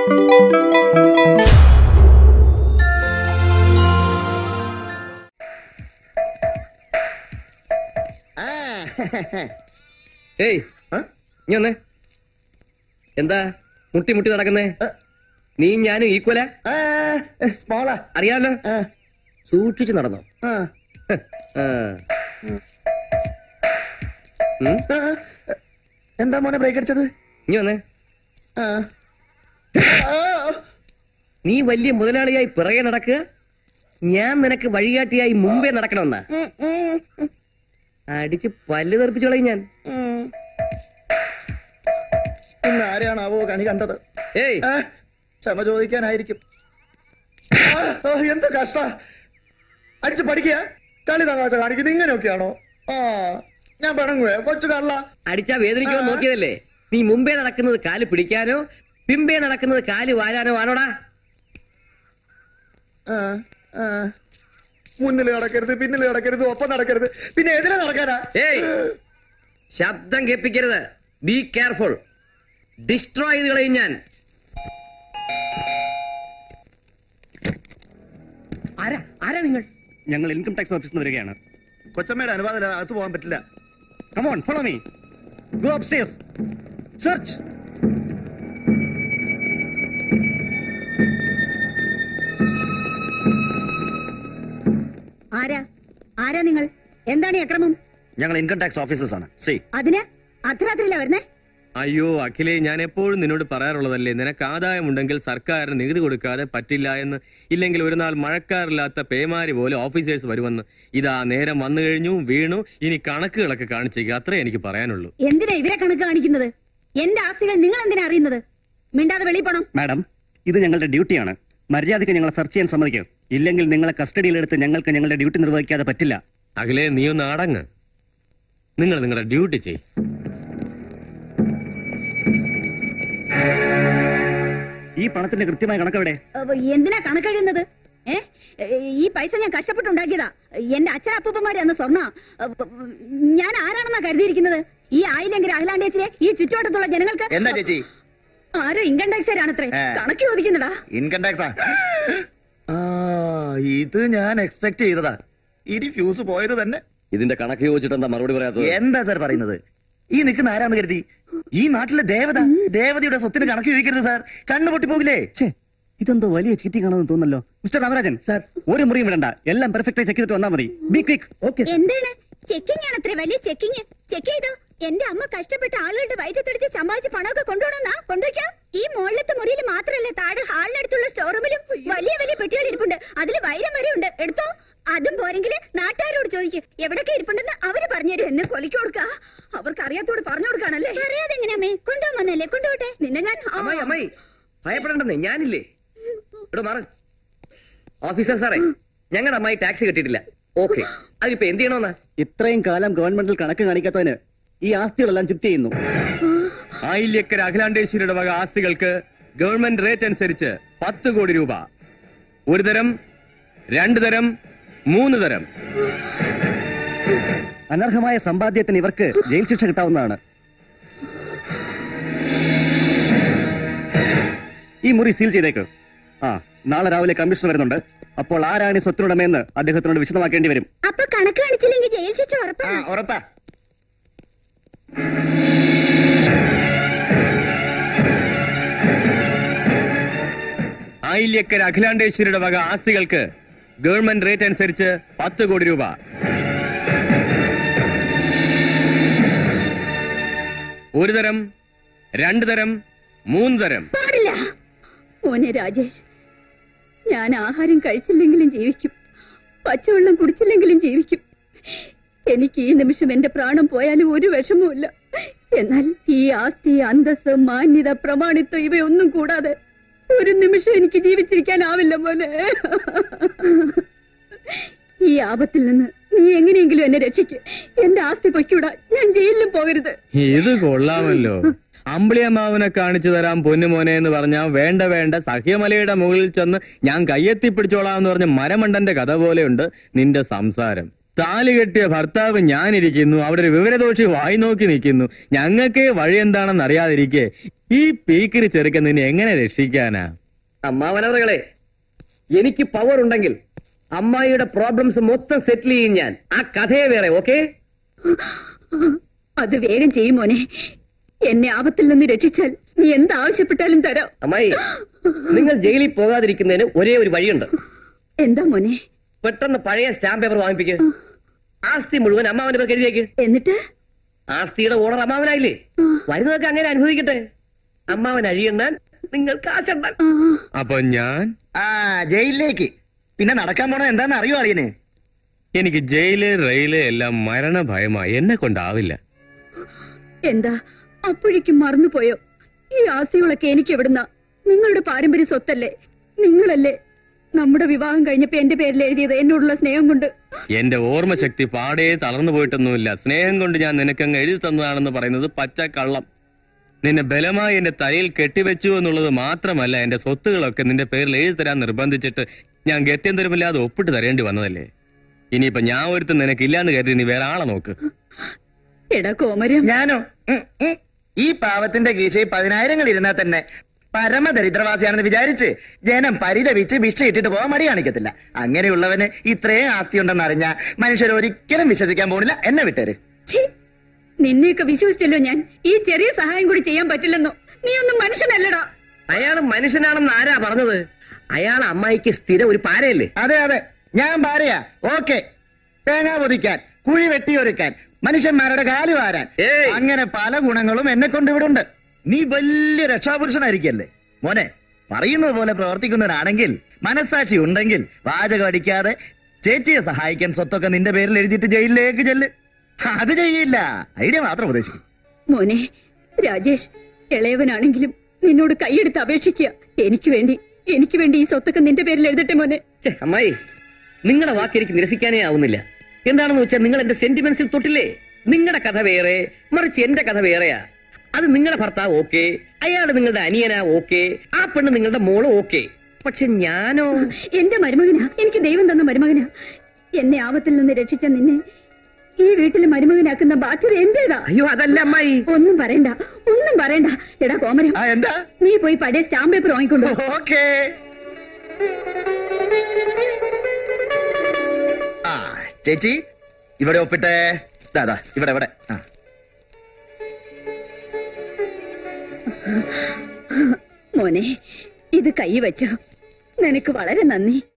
ആ ഏയ് ആ? നീ വന്നേ എന്താ മുട്ടി മുട്ടി നടക്കുന്നേ ആ. നീ ഞാനും ഈക്വല ആ, സ്മോളാ അറിയാലോ ആ, സൂക്ഷിച്ചു നടന്നോ ആ, ഹ്, ആ. ഉം, ആ. എന്താ മോനെ ബ്രേക്ക് അടിച്ചത് നീ വന്നേ ആ. ആ. നീ വലിയ മുതലാളിയായി പിറകെ നടക്കുക ഞാൻ നിനക്ക് വഴികാട്ടിയായി മുമ്പേ നടക്കണമെന്നാ ഉം, ഉം, ഉം, അടിച്ച് പല്ല് തെറിപ്പിച്ചു കളയും ഞാൻ ഉം. ഇന്ന് ആരെയാണാവോ കണി കണ്ടത് ഏയ് ആ, ക്ഷമ ചോദിക്കാനായിരിക്കും ആ, ഓ, എന്ത് കഷ്ട അടിച്ച് പഠിക്കുക കളി തമാശ കാണിക്കുന്നത് ഇങ്ങനെയൊക്കെയാണോ ആ ഞാൻ പിണങ്ങുവേ കൊച്ചു കള്ള അടിച്ചാ വേദനിക്കുമോ നോക്കിയതല്ലേ നീ മുമ്പേ നടക്കുന്നത് കാല് പിടിക്കാനോ പിമ്പേ നടക്കുന്നത് കാല് വാരാനോ ആണോടാ ആ, ആ. മുന്നിൽ നടക്കരുത് പിന്നിൽ നടക്കരുത് ഒപ്പം നടക്കരുത് പിന്നെ എതിരെ നടക്കാനാ ഏയ് ശബ്ദം കേൾപ്പിക്കരുത് ബി കെയർഫുൾ ഡിസ്ട്രോയ് ചെയ്ത് കളയും ഞാൻ ആരാ ആരാ നിങ്ങൾ ഞങ്ങൾ ഇൻകം ടാക്സ് ഓഫീസിൽ നിന്ന് വരികയാണ് കൊച്ചമ്മയുടെ അനുവാദം അകത്ത് പോകാൻ പറ്റില്ല come on follow me go upstairs search ആരാ ആരാ നിങ്ങൾ എന്താണ് ഈ അക്രമം ഞങ്ങൾ ഇൻകം ടാക്സ് ഓഫീസേഴ്സ് ആണ് സി അതിന് അർദ്ധരാത്രിയില വരുന്നേ അയ്യോ അഖിലേ ഞാൻ എപ്പോഴും നിന്നോട് പറയാറുള്ളതല്ലേ നിനക്ക് ആദായമുണ്ടെങ്കിൽ സർക്കാരിന് നികുതി കൊടുക്കാതെ പറ്റില്ല എന്ന് ഇല്ലെങ്കിൽ ഒരു നാൾ മഴക്കാറില്ലാത്ത പേമാരി പോലെ ഓഫീസേഴ്സ് വരുമെന്ന് ഇതാ നേരം വന്നു കഴിഞ്ഞു വീണു ഇനി കണക്കുകളൊക്കെ കാണിച്ചേക്ക് അത്രേ എനിക്ക് പറയാനുള്ളൂ എന്തിനാ ഇവരെ കണക്ക് കാണിക്കുന്നത് എന്റെ ആസ്തികൾ നിങ്ങൾ എന്തിനാ അറിയുന്നത് മിണ്ടാതെ വെളി പോണം മാഡം ഇത് ഞങ്ങളുടെ ഡ്യൂട്ടിയാണ് മര്യാദയ്ക്ക് ഞങ്ങളെ സെർച്ച് ചെയ്യാൻ സമ്മതിക്കും ഇല്ലെങ്കിൽ നിങ്ങളെ കസ്റ്റഡിയിലെടുത്ത് ഞങ്ങൾക്ക് ഞങ്ങളുടെ ഡ്യൂട്ടി നിർവഹിക്കാതെ പറ്റില്ല അഖിലേ നീ ഒന്ന് അടങ്ങ് നിങ്ങൾ നിങ്ങളുടെ ഡ്യൂട്ടി ചെയ് ഈ പണത്തിന്റെ കൃത്യമായ കണക്കെവിടെ അപ്പൊ എന്തിനാ കണക്കെഴുതുന്നത് ഏ ഈ പൈസ ഞാൻ കഷ്ടപ്പെട്ടുണ്ടാക്കിയതാ എന്റെ അച്ഛനപ്പൂപ്പന്മാര് അന്ന് സ്വർണ്ണ ഞാൻ ആരാണെന്നാ കരുതിയിരിക്കുന്നത് ഈ ആയില്ലെങ്കിൽ അഖിലാണ്ടേച്ചിലെ ഈ ചുറ്റുവട്ടത്തുള്ള ജനങ്ങൾക്ക് എന്താ ചേച്ചി ആരോ ഇൻകം ടാക്സുകാരാണത്രേ ഏ. കണക്ക് ചോദിക്കുന്നതാ ഇൻകം ടാക്സാ ആ ഇത് ഞാൻ എക്സ്പെക്ട് ചെയ്തതാ ഇനി ഫ്യൂസ് പോയത് തന്നെ ഇതിന്റെ കണക്ക് ചോദിച്ചിട്ട് എന്താ മറുപടി പറയാത്തത് എന്താ സാർ പറയുന്നത് ഈ നിൽക്കുന്ന ആരാന്ന് കരുതി ഈ നാട്ടിലെ ദേവത ദേവതയുടെ സ്വത്തിന് കണക്ക് ചോദിക്കരുത് സാർ കണ്ണു പൊട്ടിപ്പോകില്ലേ ഛേ ഇതെന്തോ വലിയ ചീറ്റിംഗ് ആണെന്ന് തോന്നല്ലോ മിസ്റ്റർ രാമരാജൻ സാർ ഒരു മുറിയും വിടണ്ട എല്ലാം പെർഫെക്റ്റ് ആയി ചെക്ക് ചെയ്തിട്ട് വന്നാൽ മതി ബി ക്വിക്ക് ഓക്കെ എന്താണ് ചെക്കിംഗ് ആണ് അത്ര വലിയ ചെക്കിംഗ് ചെക്ക് ചെയ്തോ എന്റെ അമ്മ കഷ്ടപ്പെട്ട ആളുകളുടെ വയറ്റത്തെടുത്ത് സമ്പാദിച്ച് പണമൊക്കെ കൊണ്ടുപോകണമെന്നാ കൊണ്ടുവയ്ക്കാം ഈ മുകളിലത്തെ മുറിയിൽ മാത്രല്ല താഴെ ഹാളിനടുത്തുള്ള സ്റ്റോർ റൂമിലും വലിയ വലിയ പെട്ടികൾ ഇരിപ്പുണ്ട് അതിൽ വൈരം വരെ ഉണ്ട് എടുത്തോ അതും പോരെങ്കിൽ നാട്ടുകാരോട് ചോദിക്കും എവിടൊക്കെ ഇരിപ്പുണ്ടെന്ന് അവര് പറഞ്ഞുതരും എന്നെ കൊലിക്ക് കൊടുക്ക അവർക്ക് അറിയാത്തോട് പറഞ്ഞു കൊടുക്കാണല്ലേ അറിയാതെ എങ്ങനെയാമേ കൊണ്ടുപോകാനല്ലേ കൊണ്ടുപോട്ടെ നിന്നെ ഞാൻ ആ. അമ്മായി അമ്മായി ഭയപ്പെടണ്ടെന്നേ ഞാനില്ലേ ഇവിടെ മാറ ഓഫീസർ സാറേ ഞങ്ങളുടെ അമ്മായി ടാക്സ് കെട്ടിയിട്ടില്ല ഓക്കെ അതിപ്പോ എന്ത് ചെയ്യണമെന്നാ ഇത്രയും കാലം ഗവൺമെന്റിൽ കണക്ക് കാണിക്കാത്തതിന് ഈ ആസ്തികളെല്ലാം ചുറ്റി ചെയ്യുന്നു ആയില്യക്കര അഖിലാണ്ടേശ്വരിയുടെ വക ആസ്തികൾക്ക് ഗവൺമെന്റ് റേറ്റ് അനുസരിച്ച് പത്ത് കോടി രൂപ ഒരു തരം രണ്ടു തരം മൂന്ന് തരം അനർഹമായ സമ്പാദ്യത്തിന് ഇവർക്ക് ജയിൽ ശിക്ഷ കിട്ടാവുന്നതാണ് ഈ മുറി സീൽ ചെയ്തേക്ക് ആ നാളെ രാവിലെ കമ്മീഷണർ വരുന്നുണ്ട് അപ്പോൾ ആരാണ് ഈ സ്വത്തിനുടമയെന്ന് അദ്ദേഹത്തിനോട് വിശദമാക്കേണ്ടി വരും അപ്പൊ കണക്ക് കാണിച്ചില്ലെങ്കിൽ ജയിൽ ശിക്ഷ ആ ഉറപ്പാണ് ഉറപ്പാ ആയില്യക്കര അഖിലാണ്ടേശ്വരിയുടെ വക ആസ്തികൾക്ക് ഗവൺമെന്റ് റേറ്റ് അനുസരിച്ച് പത്ത് കോടി രൂപ ഒരു തരം രണ്ടു തരം മൂന്ന് തരം പാടില്ല മോനെ രാജേഷ് ഞാൻ ആഹാരം കഴിച്ചില്ലെങ്കിലും ജീവിക്കും പച്ചവെള്ളം കുടിച്ചില്ലെങ്കിലും ജീവിക്കും എനിക്ക് ഈ നിമിഷം എന്റെ പ്രാണം പോയാലും ഒരു വിഷമവുമില്ല എന്നാൽ ഈ ആസ്തി അന്തസ് മാന്യത പ്രമാണിത്വം ഇവയൊന്നും കൂടാതെ ഒരു നിമിഷം എനിക്ക് ജീവിച്ചിരിക്കാനാവില്ല മോനെ ഈ ആപത്തിൽ നിന്ന് നീ എങ്ങനെയെങ്കിലും എന്നെ രക്ഷിക്ക് എന്റെ ആസ്തി പൊയ്ക്കൂടാ ഞാൻ ജയിലിലും പോകരുത് ഇത് കൊള്ളാമല്ലോ അമ്പിളിയമ്മാവനെ കാണിച്ചു തരാം പൊന്നുമോനെ എന്ന് പറഞ്ഞാ വേണ്ട വേണ്ട സഹ്യമലയുടെ മുകളിൽ ചെന്ന് ഞാൻ കയ്യെത്തി പിടിച്ചോളാം എന്ന് പറഞ്ഞ മരമണ്ടന്റെ കഥ പോലെയുണ്ട് നിന്റെ സംസാരം താലി കെട്ടിയ ഭർത്താവ് ഞാനിരിക്കുന്നു അവിടെ ഒരു വിവരദോഷി വായി നോക്കി നിൽക്കുന്നു ഞങ്ങൾക്ക് വഴി എന്താണെന്ന് അറിയാതിരിക്കെ ഈ പീക്കിരി ചെറുക്കൻ നിന്നെ എങ്ങനെ രക്ഷിക്കാനാ അമ്മാവനവറുകളെ എനിക്ക് പവർ ഉണ്ടെങ്കിൽ അമ്മായിയുടെ പ്രോബ്ലംസ് മൊത്തം സെറ്റിൽ ചെയ്യും ഞാൻ ആ കഥയെ വേറെ ഓക്കെ അത് വേഗം ചെയ്യും മോനെ എന്നെ ആപത്തിൽ നിന്ന് രക്ഷിച്ചാൽ നീ എന്താവശ്യപ്പെട്ടാലും തരാം അമ്മായി നിങ്ങൾ ജയിലിൽ പോകാതിരിക്കുന്നതിന് ഒരേ ഒരു വഴിയുണ്ട് എന്താ മോനെ പെട്ടെന്ന് പഴയ സ്റ്റാമ്പ് പേപ്പർ വാങ്ങിപ്പിക്ക് ആസ്തി മുഴുവൻ അമ്മാവന്റെ പേർക്ക് എഴുതിയേക്ക് എന്നിട്ട് ആസ്തിയുടെ ഓണർ അമ്മാവനായില്ലേ വരുന്നതൊക്കെ അങ്ങനെ അനുഭവിക്കട്ടെ അമ്മാവൻ അഴിയണ്ണാൻ നിങ്ങൾ കാശണ്ണാൻ ആ, അപ്പൊ ഞാൻ ആ ജയിലിലേക്ക് പിന്നെ നടക്കാൻ പോണത് എന്താന്ന് അറിയോ അളിയന് എനിക്ക് ജയില് റെയില് എല്ലാം മരണ ഭയമായി എന്നെ കൊണ്ടാവില്ല എന്താ അപ്പോഴേക്കും മറന്നുപോയോ ഈ ആസ്തികളൊക്കെ എനിക്ക് എവിടുന്ന നിങ്ങളുടെ പാരമ്പര്യ സ്വത്തല്ലേ നിങ്ങളല്ലേ നമ്മുടെ വിവാഹം കഴിഞ്ഞപ്പോ എന്റെ പേരിൽ എഴുതിയത് എന്നോടുള്ള സ്നേഹം കൊണ്ട് എന്റെ ഓർമ്മശക്തി പാടെ തളർന്നു പോയിട്ടൊന്നുമില്ല സ്നേഹം കൊണ്ട് ഞാൻ നിനക്കങ്ങ് എഴുതി തന്നതാണെന്ന് പറയുന്നത് പച്ച കള്ളം നിന്നെ ബലമായി എന്റെ തലയിൽ കെട്ടിവെച്ചു എന്നുള്ളത് മാത്രമല്ല എന്റെ സ്വത്തുകളൊക്കെ നിന്റെ പേരിൽ എഴുതി തരാൻ നിർബന്ധിച്ചിട്ട് ഞാൻ ഗത്യന്തരമില്ലാതെ ഒപ്പിട്ട് തരേണ്ടി വന്നതല്ലേ ഇനിയിപ്പൊ ഞാൻ ഒരുത്തൻ നിനക്കില്ലാന്ന് കരുതി നീ വേറെ ആളെ നോക്ക് എടാ കോമരം ഞാനോ ഉം, ഉം. ഈ പാവത്തിന്റെ കീശയിൽ പതിനായിരങ്ങൾ ഇരുന്നാൽ തന്നെ പരമദരിദ്രവാസിയാണെന്ന് വിചാരിച്ച് ജനം പരിതപിച്ച് ഭിക്ഷ ഇട്ടിട്ട് പോകാൻ മടി കാണിക്കത്തില്ല അങ്ങനെയുള്ളവന് ഇത്രയും ആസ്തി ഉണ്ടെന്ന് അറിഞ്ഞ മനുഷ്യർ ഒരിക്കലും വിശ്വസിക്കാൻ പോണില്ല എന്നെ വിട്ടേര് ഛീ, നിന്നെയൊക്കെ വിശ്വസിച്ചല്ലോ ഞാൻ ഈ ചെറിയ സഹായം കൂടി ചെയ്യാൻ പറ്റില്ലെന്നോ നീ ഒന്നും മനുഷ്യനല്ലടാ അയാൾ മനുഷ്യനാണെന്ന് ആരാ പറഞ്ഞത് അയാൾ അമ്മായിക്ക് സ്ഥിരം ഒരു പാരയല്ലേ അതെ അതെ ഞാൻ പറയാ ഓക്കെ തേങ്ങ പൊതിക്കാൻ കുഴി വെട്ടിയൊരുക്കാൻ മനുഷ്യന്മാരുടെ കാല് വാരാൻ ഏയ്! അങ്ങനെ പല ഗുണങ്ങളും എന്നെ കൊണ്ട് ഇവിടെ ഉണ്ട് നീ വലിയ രക്ഷാപുരുഷനായിരിക്കല്ലേ മോനെ പറയുന്നത് പോലെ പ്രവർത്തിക്കുന്നവനാണെങ്കിൽ മനസാക്ഷി ഉണ്ടെങ്കിൽ വാചകം അടിക്കാതെ ചേച്ചിയെ സഹായിക്കാൻ സ്വത്തൊക്കെ നിന്റെ പേരിൽ എഴുതിയിട്ട് ജയിലിലേക്ക് ചെല്ല് അത് ചെയ്യില്ല ഐഡിയ മാത്രം ഉപദേശിക്കും മോനെ രാജേഷ് ഇളയവനാണെങ്കിലും നിന്നോട് കൈയെടുത്ത് അപേക്ഷിക്കുക എനിക്ക് വേണ്ടി എനിക്ക് വേണ്ടി ഈ സ്വത്തൊക്കെ നിന്റെ പേരിൽ എഴുതട്ടെ മോനെ ഛെ, അമ്മായി നിങ്ങളുടെ വാക്ക് എനിക്ക് നിരസിക്കാനേ ആവുന്നില്ല എന്താണെന്ന് വെച്ചാൽ നിങ്ങൾ എന്റെ സെന്റിമെന്റ്സിൽ തൊട്ടില്ലേ നിങ്ങളുടെ കഥ വേറെ മറിച്ച് എന്റെ കഥ വേറെയാ അത് നിങ്ങളുടെ ഭർത്താവ് ഓക്കെ അയാൾ നിങ്ങളുടെ അനിയനാ ഓക്കെ ആ പെണ്ണ് നിങ്ങളുടെ മോള് ഓക്കെ പക്ഷെ ഞാനോ എന്റെ മരുമകനാ എനിക്ക് ദൈവം തന്ന മരുമകനാ എന്നെ ആപത്തിൽ നിന്ന് രക്ഷിച്ച നിന്നെ ഈ വീട്ടിലെ മരുമകനാക്കുന്ന ബാധ്യത എന്റേതാ അയ്യോ അതല്ല അമ്മായി ഒന്നും പറയണ്ട ഒന്നും പറയണ്ട എടാ കോമരം ആ എന്താ നീ പോയി പഴയ സ്റ്റാമ്പ് പേപ്പർ വാങ്ങിക്കൊണ്ടു ഓക്കേ ആ ചേച്ചി ഇവിടെ ഒപ്പിട്ടെ ദാദാ ഇവിടെ ഇവിടെ ആ മോനെ ഇത് കൈ വെച്ചോ നിനക്ക് വളരെ നന്ദി